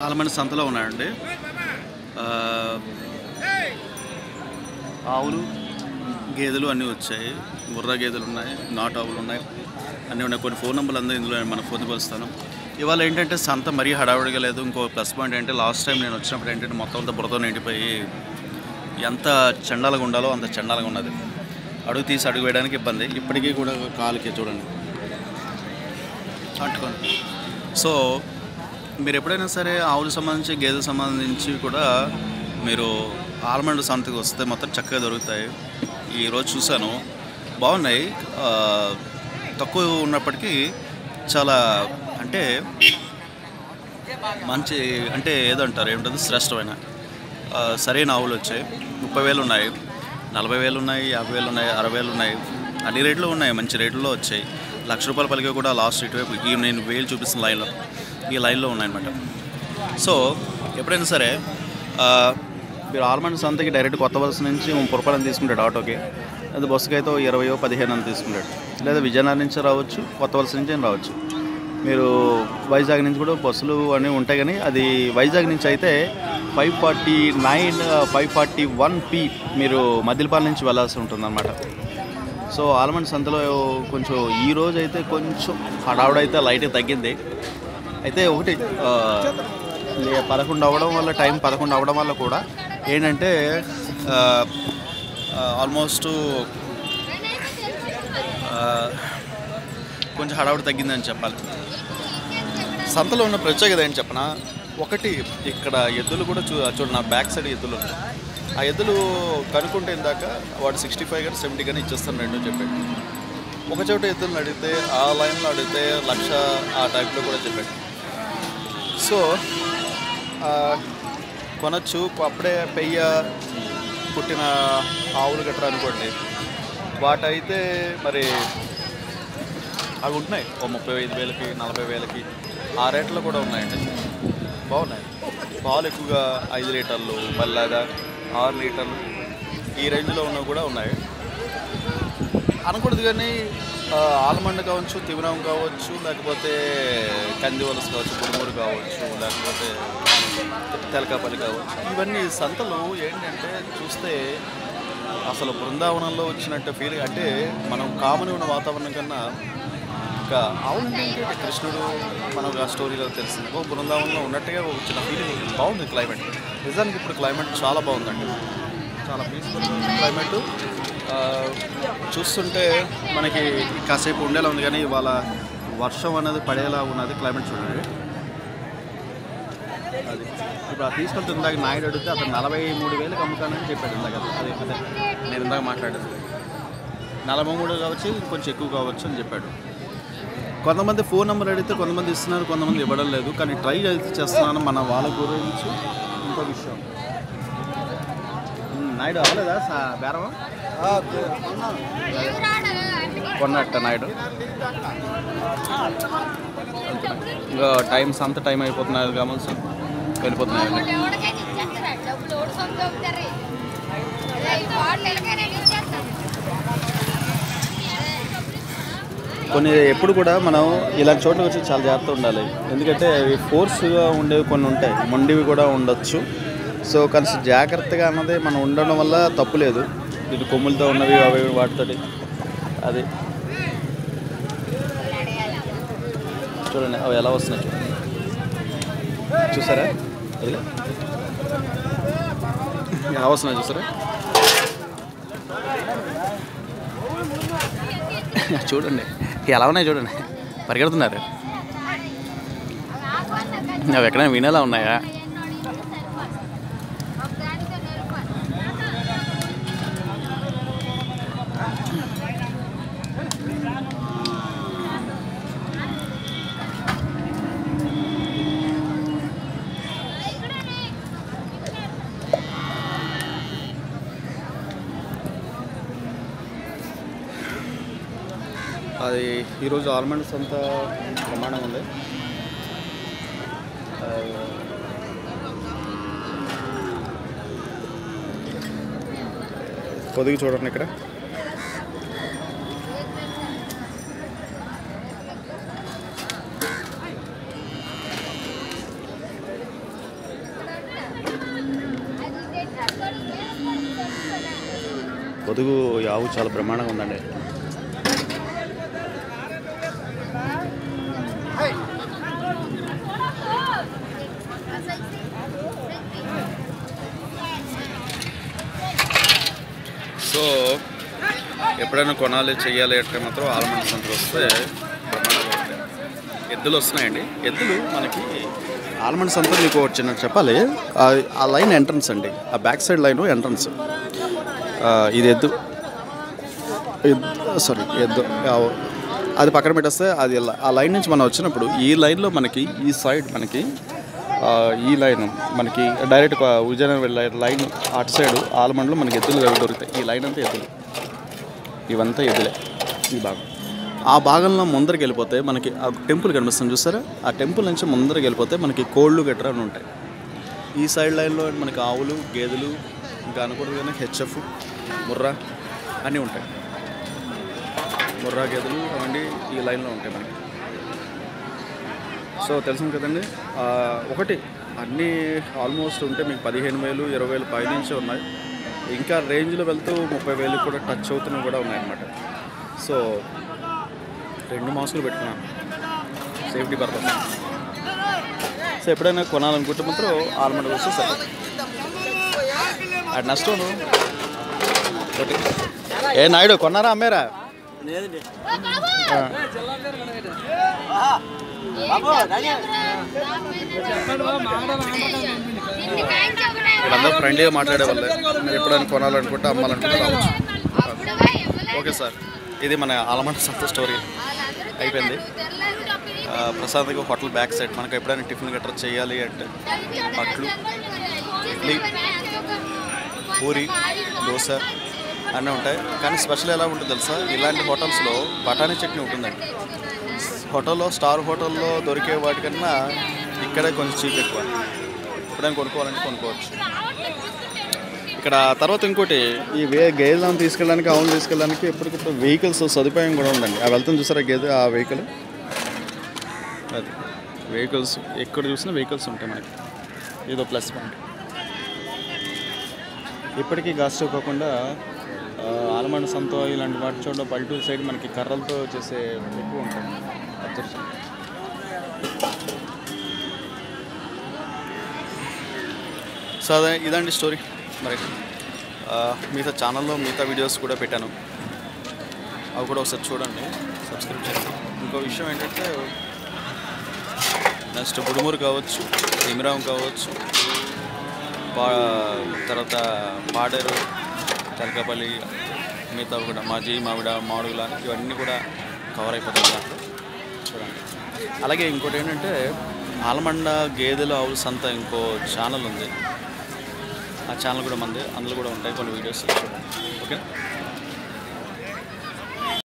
చాలా మంది సంతలో ఉన్నాయండి ఆ, ఆవులు గేదెలు అన్నీ వచ్చాయి గుర్ర గేదెలు ఉన్నాయి నాటు ఆవులు ఉన్నాయి అన్నీ ఉన్నాయి కొన్ని ఫోన్ నెంబర్లు అందరూ ఇందులో మన ఫోన్ కలుస్తాను ఇవాళ ఏంటంటే సంత మరీ హడావుడిగా లేదు ఇంకో ప్లస్ పాయింట్ ఏంటంటే లాస్ట్ టైం నేను వచ్చినప్పుడు ఏంటంటే మొత్తం అంతా బురద నిండిపోయి ఎంత చండాలుగా ఉండాలో అంత చండాలుగా ఉన్నది అడుగు తీసి అడుగు వేయడానికి ఇబ్బంది ఇప్పటికీ కూడా కాలుకి చూడండి అంటుకోండి సో మీరు ఎప్పుడైనా సరే ఆవులకు సంబంధించి గేదెలకు సంబంధించి కూడా మీరు ఆల్మండ్ సంతకి వస్తే మొత్తం చక్కగా దొరుకుతాయి ఈరోజు చూశాను బాగున్నాయి ఆ, తక్కువ ఉన్నప్పటికీ చాలా అంటే మంచి అంటే ఏదంటారు ఏమిటది శ్రేష్టమైన ఆ, సరైన ఆవులు వచ్చాయి ముప్పై వేలు ఉన్నాయి నలభై వేలు ఉన్నాయి యాభై వేలు ఉన్నాయి అరవై వేలు ఉన్నాయి అన్ని రేట్లు ఉన్నాయి మంచి రేట్లలో వచ్చాయి లక్ష రూపాయల పలికి కూడా లాస్ట్ ఇటువైపు ఈ నేను వేలు చూపిస్తున్న లైన్లో ఈ లైన్లో ఉన్నాయన్నమాట సో ఎప్పుడైనా సరే ఆ, మీరు ఆల్మండ్ సంతకి డైరెక్ట్ కొత్త బస్సు నుంచి ముప్పై రూపాయలు తీసుకుంటాడు ఆటోకి అది బస్సుకి అయితే ఓ ఇరవయో పదిహేను అని తీసుకుంటాడు లేదా విజయనగరం నుంచి రావచ్చు కొత్త వలస నుంచి అయినా రావచ్చు మీరు వైజాగ్ నుంచి కూడా బస్సులు అన్నీ ఉంటాయి కానీ అది వైజాగ్ నుంచి అయితే five forty nine five forty one P మీరు మదిలపాల నుంచి వెళ్ళాల్సి ఉంటుందన్నమాట సో ఆల్మండ్ సంతలో కొంచెం ఈ రోజు అయితే కొంచెం హడావుడైతే లైట్ తగ్గింది అయితే ఒకటి ఆ, లే- పదకొండు అవ్వడం వల్ల టైం పదకొండు అవ్వడం వల్ల కూడా ఏంటంటే ఆల్మోస్ట్ కొంచెం హడావుడి తగ్గిందని చెప్పాలి సంతలో ఉన్న ప్రత్యేకత ఏంటి చెప్పనా ఒకటి ఇక్కడ ఎద్దులు కూడా చూ చూడు నా బ్యాక్ సైడ్ ఎద్దులు ఉన్నాయి ఆ ఎద్దులు కనుక్కుంటే ఇందాక వాడు సిక్స్టీ ఫైవ్ కానీ సెవెంటీ కానీ ఇచ్చేస్తాను రెండు చెప్పాడు ఒక చోట ఎద్దులను అడిగితే ఆ లైన్లో అడిగితే లక్ష ఆ టైప్లో కూడా చెప్పాడు సో ఆ, కొనచ్చు అప్పుడే పెయ్య పుట్టిన ఆవులు గట్రా అనుకోండి వాటైతే మరి అవి ఉంటున్నాయి ఓ ముప్పై ఐదు వేలకి నలభై వేలకి ఆ రేట్లో కూడా ఉన్నాయండి బాగున్నాయి పాలు ఎక్కువగా ఐదు లీటర్లు మళ్ళాగా ఆరు లీటర్లు ఈ రేంజ్లో ఉన్నవి కూడా ఉన్నాయి అనకూడదు కానీ ఆ, ఆలమండ కావచ్చు తిమిరం కావచ్చు లేకపోతే కంది వలస కావచ్చు గురుమూరు కావచ్చు లేకపోతే తెలకాపల్లి కావచ్చు ఇవన్నీ సంతలు ఏంటంటే చూస్తే అసలు బృందావనంలో వచ్చినట్టు ఫీల్ అంటే మనం కామన్ ఉన్న వాతావరణం కన్నా ఇంకా అవునండి ఏంటంటే కృష్ణుడు మనకు ఆ స్టోరీలో తెలిసింది ఓ బృందావనంలో ఉన్నట్టుగా ఒక చిన్న ఫీలింగ్ బాగుంది క్లైమేట్ నిజానికి ఇప్పుడు క్లైమేట్ చాలా బాగుందండి చాలా పీస్ఫుల్ క్లైమేట్ చూస్తుంటే మనకి కాసేపు ఉండేలా ఉంది కానీ ఇవాళ వర్షం అనేది పడేలా ఉన్నది క్లైమేట్ చూడండి అది ఇప్పుడు ఆ తీసుకెళ్తే ఇందాక నాయుడు అడిగితే అతను నలభై మూడు వేలకు అమ్ముతానని చెప్పాడు ఇందాక అదే అదే నేను ఇందాక మాట్లాడాను నలభై మూడు కావచ్చు కొంచెం ఎక్కువ కావచ్చు అని చెప్పాడు కొంతమంది ఫోన్ నెంబర్ అడిగితే కొంతమంది ఇస్తున్నారు కొంతమంది ఇవ్వడం లేదు కానీ ట్రై అయితే చేస్తున్నాను మన వాళ్ళ గురించి ఇంకో విషయం ఉమ్, నాయుడు అవ్వలేదా సా- బేరమా కొన్నట్ట నాయుడు ఇంకా టైం సంత టైం అయిపోతున్నది కాబట్టి వెళ్ళిపోతున్నాయి అన్నీ. కొన్ని ఎప్పుడు కూడా మనం ఇలాంటి చోట్ల వచ్చి చాలా జాగ్రత్త ఉండాలి ఎందుకంటే అవి ఫోర్స్గా ఉండేవి కొన్ని ఉంటాయి మొండివి కూడా ఉండొచ్చు సో కొంచెం జాగ్రత్తగా అన్నది మనం ఉండడం వల్ల తప్పు లేదు ఇది కొమ్ములతో ఉన్నవి అవి ఇవి వాటితోటి అది చూడండి అవి ఎలా వస్తున్నాయి చూడండి. చూసారా అది ఎలా వస్తున్నాయి చూసారా చూడండి ఎలా ఉన్నాయి చూడండి పరిగెడుతున్నారు అవి ఎక్కడైనా వినేలా ఉన్నాయా అది ఈరోజు ఆల్మండ్స్ అంతా ప్రమాణం ఉంది ఆ, పొదిగి చూడండి ఇక్కడ పొదుగు ఈ ఆవు చాలా బ్రహ్మాండంగా ఉందండి సో ఎప్పుడైనా కొనాలి చెయ్యాలి అంటే మాత్రం ఆలమండ సంతకు వస్తే బ్రహ్మాండంగా ఉంటాయి ఎద్దులు వస్తున్నాయండి ఎద్దులు మనకి ఆలమండ సంత మీకు ఒకటి చిన్న చెప్పాలి ఆ- ఆ లైన్ ఎంట్రన్స్ అండి ఆ బ్యాక్ సైడ్ లైన్ ఎంట్రన్స్ ఇది ఎద్దు సారీ ఎద్దు ఆ, అది పక్కన పెట్టేస్తే అది ల- ఆ లైన్ నుంచి మనం వచ్చినప్పుడు ఈ లైన్లో మనకి ఈ సైడ్ మనకి ఆ, ఈ లైన్ మనకి డైరెక్ట్ విజయనగరం వెళ్ళే లైన్ అటు సైడ్ ఆలమండలో మనకి ఎద్దులు దొరుకుతాయి ఈ లైన్ అంతా ఎద్దులు ఇవంతా ఎద్దులే ఈ భాగం ఆ భాగంలో ముందరికి వెళ్ళిపోతే మనకి ఆ టెంపుల్ కనిపిస్తుంది చూస్తారా ఆ టెంపుల్ నుంచి ముందరికి వెళ్ళిపోతే మనకి కోళ్ళు గట్రా అని ఉంటాయి ఈ సైడ్ లైన్లో మనకి ఆవులు గేదెలు ఇంకా అనకూడదు కానీ హెచ్ఎఫ్ ముర్రా అన్నీ ఉంటాయి ముర్రా గేదెలు అవన్నీ ఈ లైన్లో ఉంటాయి మనకి సో తెలిసింది కదండి ఆ, ఒకటి అన్నీ ఆల్మోస్ట్ ఉంటే మీకు పదిహేను వేలు ఇరవై వేలు పైనుంచే ఉన్నాయి ఇంకా రేంజ్లో వెళ్తూ ముప్పై వేలు కూడా టచ్ అవుతున్నవి కూడా ఉన్నాయన్నమాట సో రెండు మాస్కులు పెట్టుకున్నాను సేఫ్టీ పర్పస్ సో ఎప్పుడైనా కొనాలనుకుంటే మాత్రం ఆల్మండ్ వస్తే సరే అది నష్టం ఒకటి ఏ నాయుడు కొన్నారా అమ్మారా ఆ. వీళ్ళందరూ ఫ్రెండ్లీగా మాట్లాడే వాళ్ళే మీరు ఎప్పుడైనా కొనాలనుకుంటే అమ్మాలనుకుంటే రావచ్చు ఓకే సార్ ఇది మన ఆలమంట సంత స్టోరీ అయిపోయింది ఆ, ప్రసాద్కి హోటల్ బ్యాక్ సైడ్ మనకు ఎప్పుడైనా టిఫిన్ గట్రా చేయాలి అంటే అట్లు ఇడ్లీ పూరి దోశ అన్నీ ఉంటాయి కానీ స్పెషల్ ఎలా ఉంటుంది తెలుసా ఇలాంటి హోటల్స్లో బఠానీ చట్నీ ఉంటుందండి హోటల్లో స్టార్ హోటల్లో దొరికే వాటికన్నా ఇక్కడే కొంచెం చీప్ ఎక్కువ ఎప్పుడైనా కొనుక్కోవాలంటే కొనుక్కోవచ్చు ఇక్కడ తర్వాత ఇంకోటి ఈ వే గేదెలను తీసుకెళ్ళడానికి ఆవును తీసుకెళ్ళడానికి ఎప్పటికప్పుడు వెహికల్స్ సదుపాయం కూడా ఉందండి ఆ వెళ్తాం చూసారా గేదె ఆ వెహికల్ అది వెహికల్స్ ఎక్కడ చూసినా వెహికల్స్ ఉంటాయి మనకి ఇదో ప్లస్ పాయింట్ ఇప్పటికీ గాస్ట్ కాకుండా ఆలమండ సంతో ఇలాంటి వాటి చోట పల్లెటూరు సైడ్ మనకి కర్రలతో చేసే ఎక్కువ ఉంటాయి అబ్జర్వ్ చేయండి. సో అదే ఇదండి స్టోరీ మరి ఆ, మిగతా ఛానల్లో మిగతా వీడియోస్ కూడా పెట్టాను అవి కూడా ఒకసారి చూడండి సబ్స్క్రైబ్ చేయండి ఇంకో విషయం ఏంటంటే నెక్స్ట్ బుడుమూరు కావచ్చు ఇమిరాం కావచ్చు పా తర్వాత పాడేరు తెలకపల్లి మిగతా కూడా మాజీ మావిడ మాడుగుల ఇవన్నీ కూడా కవర్ అయిపోతాయి దాంట్లో చూడండి అలాగే ఇంకోటి ఏంటంటే ఆలమండ గేదెలు ఆవుల సంత ఇంకో ఛానల్ ఉంది ఆ ఛానల్ కూడా మంది అందులో కూడా ఉంటాయి కొన్ని వీడియోస్ చూడండి ఓకే